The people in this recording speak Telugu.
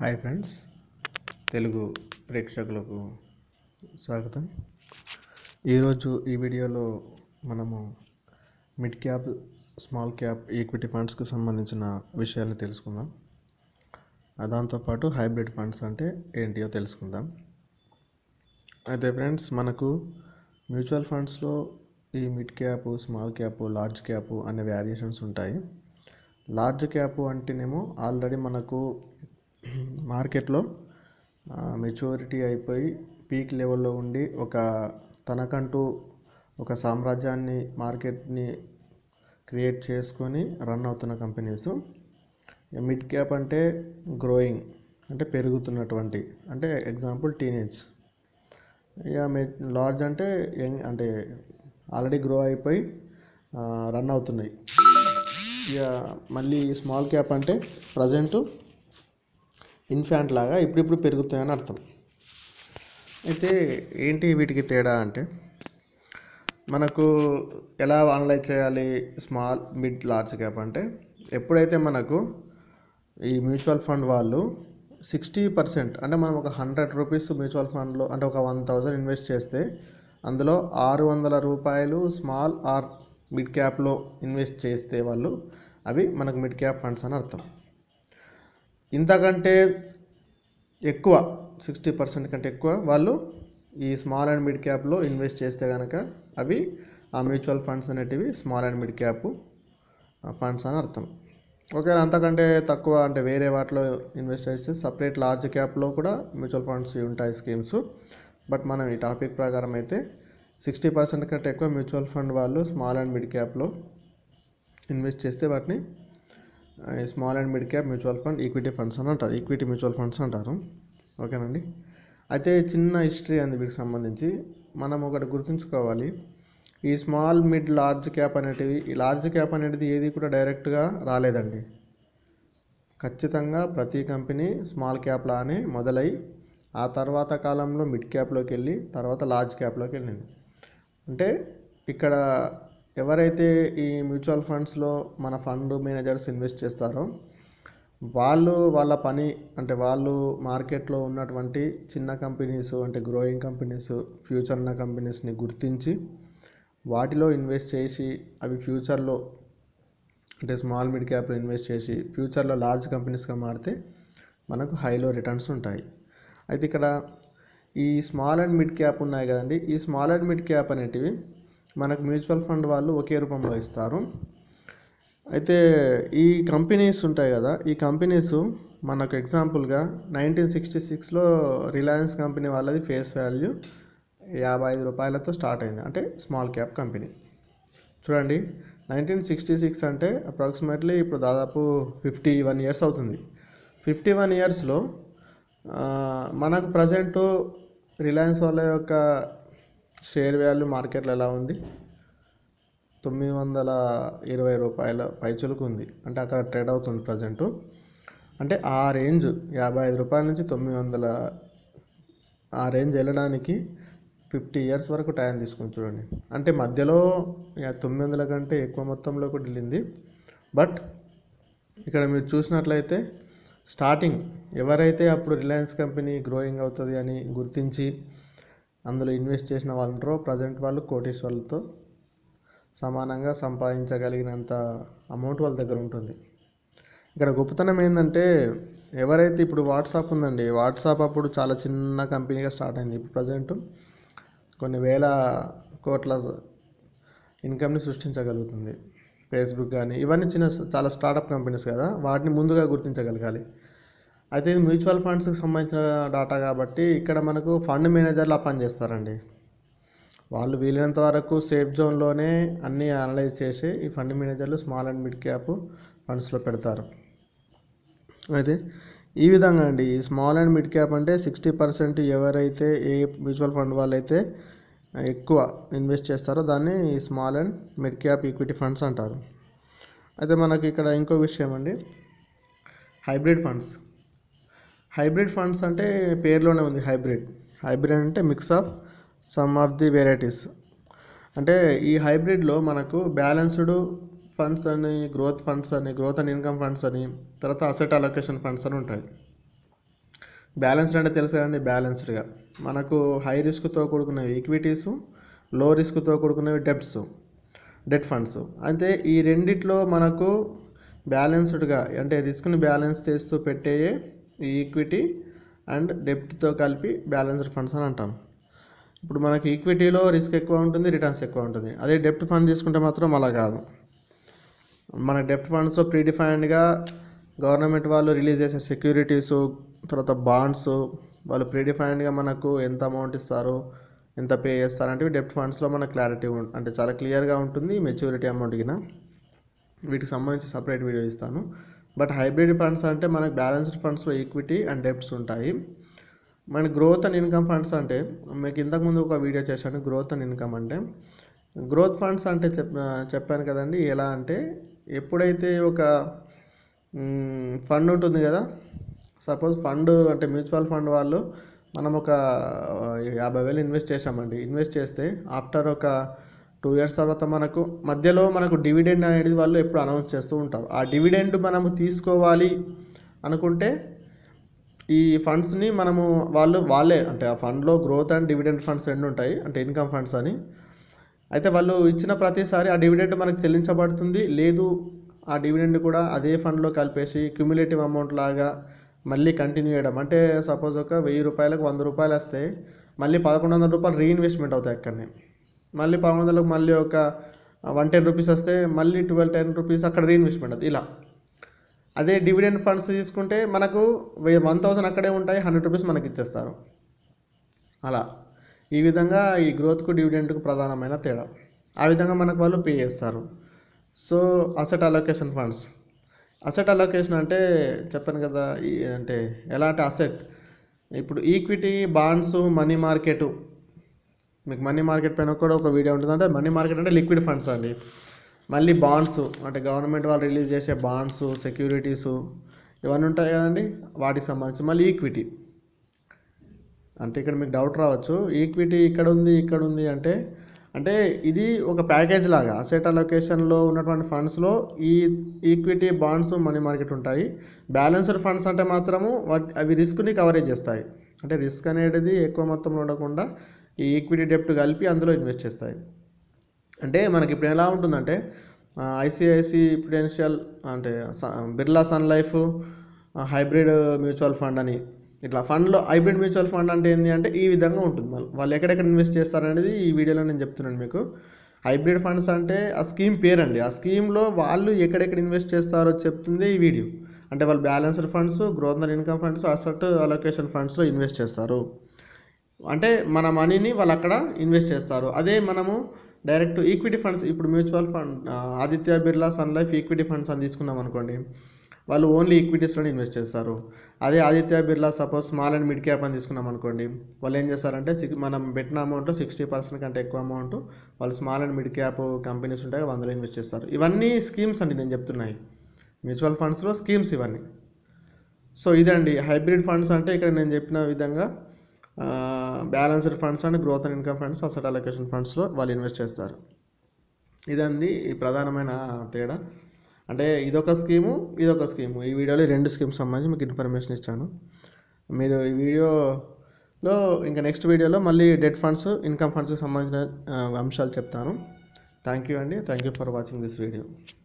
హాయ్ ఫ్రెండ్స్ తెలుగు ప్రేక్షకులకు స్వాగతం ఈరోజు ఈ వీడియోలో మనము mid cap small cap equity ఫండ్స్కి సంబంధించిన విషయాలను తెలుసుకుందాం ఆ దాంతోపాటు హైబ్రిడ్ ఫండ్స్ అంటే ఏంటియో తెలుసుకుందాం అయితే ఫ్రెండ్స్ మనకు మ్యూచువల్ ఫండ్స్లో ఈ mid cap small cap large cap అనే వేరియేషన్స్ ఉంటాయి లార్జ్ క్యాప్ అంటేనేమో ఆల్రెడీ మనకు మార్కెట్లో మెచ్యూరిటీ అయిపోయి పీక్ లెవెల్లో ఉండి ఒక తనకంటూ ఒక సామ్రాజ్యాన్ని మార్కెట్ని క్రియేట్ చేసుకొని రన్ అవుతున్న కంపెనీస్ మిడ్ క్యాప్ అంటే గ్రోయింగ్ అంటే పెరుగుతున్నటువంటి అంటే ఎగ్జాంపుల్ టీనేజ్ ఇక మే లార్జ్ అంటే యంగ్ అంటే ఆల్రెడీ గ్రో అయిపోయి రన్ అవుతున్నాయి ఇక మళ్ళీ స్మాల్ క్యాప్ అంటే ప్రజెంట్ ఇన్ఫాంట్ లాగా ఇప్పుడిప్పుడు పెరుగుతున్నాయని అర్థం అయితే ఏంటి వీటికి తేడా అంటే మనకు ఎలా అనలైజ్ చేయాలి స్మాల్ మిడ్ లార్జ్ క్యాప్ అంటే ఎప్పుడైతే మనకు ఈ మ్యూచువల్ ఫండ్ వాళ్ళు సిక్స్టీ పర్సెంట్ అంటే మనం ఒక హండ్రెడ్ రూపీస్ మ్యూచువల్ ఫండ్లో అంటే ఒక వన్ థౌజండ్ ఇన్వెస్ట్ చేస్తే అందులో ఆరు వందల రూపాయలు స్మాల్ ఆర్ మిడ్ క్యాప్లో ఇన్వెస్ట్ చేస్తే వాళ్ళు అవి మనకు మిడ్ క్యాప్ ఫండ్స్ అని అర్థం ఇంతకంటే ఎక్కువ సిక్స్టీ పర్సెంట్ కంటే ఎక్కువ వాళ్ళు ఈ స్మాల్ అండ్ మిడ్ క్యాప్లో ఇన్వెస్ట్ చేస్తే కనుక అవి ఆ మ్యూచువల్ ఫండ్స్ అనేటివి small and mid cap funds అని అర్థం ఒకవేళ అంతకంటే తక్కువ అంటే వేరే వాటిలో ఇన్వెస్ట్ చేస్తే సపరేట్ లార్జ్ క్యాప్లో కూడా మ్యూచువల్ ఫండ్స్ ఉంటాయి స్కీమ్స్ బట్ మనం ఈ టాపిక్ ప్రకారం అయితే సిక్స్టీ పర్సెంట్ కంటే ఎక్కువ మ్యూచువల్ ఫండ్ వాళ్ళు స్మాల్ అండ్ మిడ్ క్యాప్లో ఇన్వెస్ట్ చేస్తే వాటిని small and mid cap mutual fund equity funds అని అంటారు ఈక్విటీ మ్యూచువల్ ఫండ్స్ అంటారు ఓకేనండి అయితే చిన్న హిస్టరీ అంది వీటికి సంబంధించి మనం ఒకటి గుర్తుంచుకోవాలి ఈ స్మాల్ మిడ్ లార్జ్ క్యాప్ అనేటివి ఈ లార్జ్ క్యాప్ అనేది ఏది కూడా డైరెక్ట్గా రాలేదండి ఖచ్చితంగా ప్రతి కంపెనీ స్మాల్ క్యాప్ లానే మొదలై ఆ తర్వాత కాలంలో మిడ్ క్యాప్లోకి వెళ్ళి తర్వాత లార్జ్ క్యాప్లోకి వెళ్ళింది అంటే ఇక్కడ ఎవరైతే ఈ మ్యూచువల్ ఫండ్స్లో మన ఫండ్ మేనేజర్స్ ఇన్వెస్ట్ చేస్తారో వాళ్ళు వాళ్ళ పని అంటే వాళ్ళు మార్కెట్లో ఉన్నటువంటి చిన్న కంపెనీస్ అంటే గ్రోయింగ్ కంపెనీస్ ఫ్యూచర్ ఉన్న కంపెనీస్ని గుర్తించి వాటిలో ఇన్వెస్ట్ చేసి అవి ఫ్యూచర్లో అంటే స్మాల్ మిడ్ క్యాప్లో ఇన్వెస్ట్ చేసి ఫ్యూచర్లో లార్జ్ కంపెనీస్గా మారితే మనకు హైలో రిటర్న్స్ ఉంటాయి అయితే ఇక్కడ ఈ స్మాల్ అండ్ మిడ్ క్యాప్ ఉన్నాయి కదండి ఈ స్మాల్ అండ్ మిడ్ క్యాప్ అనేటివి మనకు మ్యూచువల్ ఫండ్ వాళ్ళు ఒకే రూపంలో ఇస్తారు అయితే ఈ కంపెనీస్ ఉంటాయి కదా ఈ కంపెనీస్ మనకు ఎగ్జాంపుల్గా నైన్టీన్ సిక్స్టీ సిక్స్లో రిలయన్స్ కంపెనీ వాళ్ళది ఫేస్ వాల్యూ యాభై ఐదు రూపాయలతో స్టార్ట్ అయింది అంటే స్మాల్ క్యాప్ కంపెనీ చూడండి నైన్టీన్ సిక్స్టీ సిక్స్ అంటే అప్రాక్సిమేట్లీ ఇప్పుడు దాదాపు ఫిఫ్టీ వన్ ఇయర్స్ అవుతుంది ఫిఫ్టీ వన్ ఇయర్స్లో మనకు ప్రజెంట్ రిలయన్స్ వాళ్ళ యొక్క షేర్ వాల్యూ మార్కెట్లో ఎలా ఉంది తొమ్మిది వందల ఇరవై రూపాయల పైచులకు ఉంది అంటే అక్కడ ట్రేడ్ అవుతుంది ప్రజెంట్ అంటే ఆ రేంజ్ యాభై ఐదు రూపాయల నుంచి తొమ్మిది వందల ఆ రేంజ్ వెళ్ళడానికి ఫిఫ్టీ ఇయర్స్ వరకు టైం తీసుకుని చూడండి అంటే మధ్యలో తొమ్మిది వందల కంటే ఎక్కువ మొత్తంలో కూడా వెళ్ళింది బట్ ఇక్కడ మీరు చూసినట్లయితే స్టార్టింగ్ ఎవరైతే అప్పుడు రిలయన్స్ కంపెనీ గ్రోయింగ్ అవుతుంది అని గుర్తించి అందులో ఇన్వెస్ట్ చేసిన వాళ్ళు ఉంటారో ప్రజెంట్ వాళ్ళు కోటీశ్వర్లతో సమానంగా సంపాదించగలిగినంత అమౌంట్ వాళ్ళ దగ్గర ఉంటుంది ఇక్కడ గొప్పతనం ఏంటంటే ఎవరైతే ఇప్పుడు వాట్సాప్ ఉందండి వాట్సాప్ అప్పుడు చాలా చిన్న కంపెనీగా స్టార్ట్ అయింది ఇప్పుడు ప్రజెంట్ కొన్ని వేల కోట్ల ఇన్కమ్ని సృష్టించగలుగుతుంది ఫేస్బుక్ కానీ ఇవన్నీ చిన్న చాలా స్టార్టప్ కంపెనీస్ కదా వాటిని ముందుగా గుర్తించగలగాలి అయితే ఇది మ్యూచువల్ ఫండ్స్కి సంబంధించిన డాటా కాబట్టి ఇక్కడ మనకు ఫండ్ మేనేజర్లు పని చేస్తారండి వాళ్ళు వీలైనంత వరకు సేఫ్ జోన్లోనే అన్నీ అనలైజ్ చేసి ఈ ఫండ్ మేనేజర్లు స్మాల్ అండ్ మిడ్ క్యాప్ ఫండ్స్లో పెడతారు అయితే ఈ విధంగా అండి ఈ స్మాల్ అండ్ మిడ్ క్యాప్ అంటే సిక్స్టీ పర్సెంట్ ఎవరైతే ఏ మ్యూచువల్ ఫండ్ వాళ్ళైతే ఎక్కువ ఇన్వెస్ట్ చేస్తారో దాన్ని ఈ small and mid cap equity funds అంటారు అయితే మనకి ఇక్కడ ఇంకో విషయం అండి హైబ్రిడ్ ఫండ్స్ హైబ్రిడ్ ఫండ్స్ అంటే పేరులోనే ఉంది హైబ్రిడ్ హైబ్రిడ్ అంటే mix of some of the varieties అంటే ఈ హైబ్రిడ్లో మనకు బ్యాలెన్స్డ్ ఫండ్స్ అని గ్రోత్ ఫండ్స్ అని గ్రోత్ అండ్ ఇన్కమ్ ఫండ్స్ అని తర్వాత అసెట్ అలొకేషన్ ఫండ్స్ అని ఉంటాయి బ్యాలెన్స్డ్ అంటే తెలుసు కదండి బ్యాలెన్స్డ్గా మనకు హై రిస్క్తో కూడుకున్నవి ఈక్విటీసు లో రిస్క్తో కూడుకున్నవి డెబ్ట్స్ డెట్ ఫండ్స్ అయితే ఈ రెండిట్లో మనకు బ్యాలెన్స్డ్గా అంటే రిస్క్ని బ్యాలెన్స్ చేస్తూ పెట్టేయే ఈ ఈక్విటీ అండ్ డెప్ట్తో కలిపి బ్యాలెన్స్డ్ ఫండ్స్ అని అంటాం ఇప్పుడు మనకి ఈక్విటీలో రిస్క్ ఎక్కువ ఉంటుంది రిటర్న్స్ ఎక్కువ ఉంటుంది అదే డెప్ట్ ఫండ్ తీసుకుంటే మాత్రం అలా కాదు మన డెప్ట్ ఫండ్స్లో ప్రీడిఫైన్డ్గా గవర్నమెంట్ వాళ్ళు రిలీజ్ చేసే సెక్యూరిటీస్ తర్వాత బాండ్స్ వాళ్ళు ప్రీడిఫైన్డ్గా మనకు ఎంత అమౌంట్ ఇస్తారు ఎంత పే చేస్తారు అంటే డెప్ట్ ఫండ్స్లో మన క్లారిటీ అంటే చాలా క్లియర్గా ఉంటుంది మెచ్యూరిటీ అమౌంట్ కింద వీటికి సంబంధించి సపరేట్ వీడియో ఇస్తాను బట్ హైబ్రిడ్ ఫండ్స్ అంటే మనకు బ్యాలెన్స్డ్ ఫండ్స్లో ఈక్విటీ అండ్ డెప్ట్స్ ఉంటాయి మన గ్రోత్ అండ్ ఇన్కమ్ ఫండ్స్ అంటే మీకు ఇంతకుముందు ఒక వీడియో చేశాను గ్రోత్ అండ్ ఇన్కమ్ అంటే గ్రోత్ ఫండ్స్ అంటే చెప్ చెప్పాను కదండి ఎలా అంటే ఎప్పుడైతే ఒక ఫండ్ ఉంటుంది కదా సపోజ్ ఫండ్ అంటే మ్యూచువల్ ఫండ్ వాళ్ళు మనం ఒక యాభై వేలు ఇన్వెస్ట్ చేసామండి ఇన్వెస్ట్ చేస్తే ఆఫ్టర్ ఒక టూ ఇయర్స్ తర్వాత మనకు మధ్యలో మనకు డివిడెండ్ అనేది వాళ్ళు ఎప్పుడు అనౌన్స్ చేస్తూ ఉంటారు ఆ డివిడెండ్ మనము తీసుకోవాలి అనుకుంటే ఈ ఫండ్స్ని మనము వాళ్ళు వాళ్ళే అంటే ఆ ఫండ్లో గ్రోత్ అండ్ డివిడెండ్ ఫండ్స్ రెండు ఉంటాయి అంటే ఇన్కమ్ ఫండ్స్ అని అయితే వాళ్ళు ఇచ్చిన ప్రతిసారి ఆ డివిడెండ్ మనకు చెల్లించబడుతుంది లేదు ఆ డివిడెండ్ కూడా అదే ఫండ్లో కలిపేసి క్యుములేటివ్ అమౌంట్ లాగా మళ్ళీ కంటిన్యూ చేయడం అంటే సపోజ్ ఒక వెయ్యి రూపాయలకు వంద రూపాయలు వస్తే మళ్ళీ పదకొండు వందల రూపాయలు రీఇన్వెస్ట్మెంట్ అవుతాయి అక్కడనే మళ్ళీ పదకొండు వందలకు మళ్ళీ ఒక వన్ టెన్ రూపీస్ వస్తే మళ్ళీ ట్వెల్వ్ టెన్ రూపీస్ అక్కడ రీఇన్వెస్ట్మెంట్ అవుతుంది ఇలా అదే డివిడెండ్ ఫండ్స్ తీసుకుంటే మనకు వన్ థౌసండ్ అక్కడే ఉంటాయి హండ్రెడ్ రూపీస్ మనకి ఇచ్చేస్తారు అలా ఈ విధంగా ఈ గ్రోత్కు డివిడెంట్కు ప్రధానమైన తేడా ఆ విధంగా మనకు వాళ్ళు పే చేస్తారు so asset allocation funds asset allocation అంటే చెప్పాను కదా ఈ అంటే ఎలాంటి అసెట్ ఇప్పుడు ఈక్విటీ బాండ్స్ మనీ మార్కెట్ మీకు మనీ మార్కెట్ పైన కూడా ఒక వీడియో ఉంటుంది అంటే మనీ మార్కెట్ అంటే లిక్విడ్ ఫండ్స్ అండి మళ్ళీ బాండ్స్ అంటే గవర్నమెంట్ వాళ్ళు రిలీజ్ చేసే బాండ్స్ సెక్యూరిటీస్ ఇవన్నీ ఉంటాయి కదండి వాటికి సంబంధించి మళ్ళీ ఈక్విటీ అంటే ఇక్కడ మీకు డౌట్ రావచ్చు ఈక్విటీ ఇక్కడ ఉంది ఇక్కడ ఉంది అంటే అంటే ఇది ఒక ప్యాకేజ్ లాగా అసెట్ అలొకేషన్లో ఉన్నటువంటి ఫండ్స్లో ఈ ఈక్విటీ బాండ్స్ మనీ మార్కెట్ ఉంటాయి బ్యాలెన్స్డ్ ఫండ్స్ అంటే మాత్రము వాటి అవి రిస్క్ని కవరేజ్ చేస్తాయి అంటే రిస్క్ అనేది ఎక్కువ మొత్తంలో ఉండకుండా ఈ ఈక్విటీ డెప్ట్ కలిపి అందులో ఇన్వెస్ట్ చేస్తాయి అంటే మనకి ఇప్పుడు ఎలా ఉంటుందంటే ఐసిఐసి ప్రుడెన్షియల్ అంటే స- Birla Sun Life hybrid mutual fund అని ఇట్లా ఫండ్లో హైబ్రిడ్ మ్యూచువల్ ఫండ్ అంటే ఏంటి అంటే ఈ విధంగా ఉంటుంది వాళ్ళు వాళ్ళు ఎక్కడెక్కడ ఇన్వెస్ట్ చేస్తారనేది ఈ వీడియోలో నేను చెప్తున్నాను మీకు హైబ్రిడ్ ఫండ్స్ అంటే ఆ స్కీమ్ పేరండి ఆ స్కీమ్లో వాళ్ళు ఎక్కడెక్కడ ఇన్వెస్ట్ చేస్తారో చెప్తుంది ఈ వీడియో అంటే వాళ్ళు balanced funds growth and income funds asset allocation ఫండ్స్లో ఇన్వెస్ట్ చేస్తారు అంటే మన మనీని వాళ్ళు అక్కడ ఇన్వెస్ట్ చేస్తారు అదే మనము డైరెక్ట్ ఈక్విటీ ఫండ్స్ ఇప్పుడు మ్యూచువల్ ఫండ్ ఆ, Aditya Birla Sun Life equity funds అని తీసుకున్నాం అనుకోండి వాళ్ళు ఓన్లీ ఈక్విటీస్లోనే ఇన్వెస్ట్ చేస్తారు అదే Aditya Birla suppose small and mid cap అని తీసుకున్నాం అనుకోండి వాళ్ళు ఏం చేస్తారంటే సిక్ మనం పెట్టిన అమౌంట్లో సిక్స్టీ పర్సెంట్ కంటే ఎక్కువ అమౌంట్ వాళ్ళు small and mid cap companies ఉంటాయి అందులో ఇన్వెస్ట్ చేస్తారు ఇవన్నీ స్కీమ్స్ అండి నేను చెప్తున్నాయి మ్యూచువల్ ఫండ్స్లో స్కీమ్స్ ఇవన్నీ సో ఇదండి హైబ్రిడ్ ఫండ్స్ అంటే ఇక్కడ నేను చెప్పిన విధంగా balanced funds and growth and income funds asset allocation ఫండ్స్లో వాళ్ళు ఇన్వెస్ట్ చేస్తారు ఇదండి ఈ ప్రధానమైన తేడా అంటే ఇదొక స్కీము ఇదొక స్కీము ఈ వీడియోలో ఈ రెండు స్కీమ్స్ సంబంధించి మీకు ఇన్ఫర్మేషన్ ఇచ్చాను మీరు ఈ వీడియోలో ఇంకా నెక్స్ట్ వీడియోలో మళ్ళీ డెట్ ఫండ్స్ ఇన్కమ్ ఫండ్స్కి సంబంధించిన ఆ, అంశాలు చెప్తాను థ్యాంక్ యూ అండి thank you for watching this video